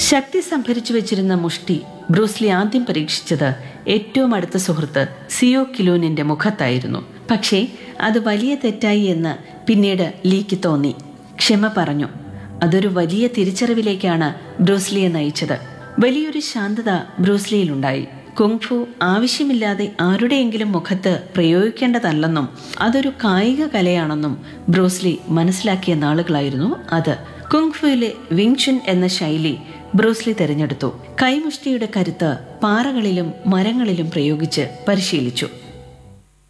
ശക്തി സംഭരിച്ചു വെച്ചിരുന്ന മുഷ്ടി ബ്രൂസ്ലി ആദ്യം പരീക്ഷിച്ചത് ഏറ്റവും അടുത്ത സുഹൃത്ത് സിയോ കിലൂനിന്റെ മുഖത്തായിരുന്നു പക്ഷേ അത് വലിയ തെറ്റായി എന്ന് പിന്നീട് ലീക്ക് തോന്നി ക്ഷമ പറഞ്ഞു അതൊരു വലിയ തിരിച്ചറിവിലേക്കാണ് ബ്രൂസ്ലിയെ നയിച്ചത് വലിയൊരു ശാന്തത ബ്രൂസ്ലിയിലുണ്ടായി കുങ്ഫു ആവശ്യമില്ലാതെ ആരുടെയെങ്കിലും മുഖത്ത് പ്രയോഗിക്കേണ്ടതല്ലെന്നും അതൊരു കായിക കലയാണെന്നും ബ്രൂസ്ലി മനസ്സിലാക്കിയ നാളുകളായിരുന്നു അത് കുങ്ഫുവിലെ വിങ്ചുൻ എന്ന ശൈലി ബ്രൂസ്ലി തിരഞ്ഞെടുത്തു കൈമുഷ്ടിയുടെ കരുത്ത് പാറകളിലും മരങ്ങളിലും പ്രയോഗിച്ച് പരിശീലിച്ചു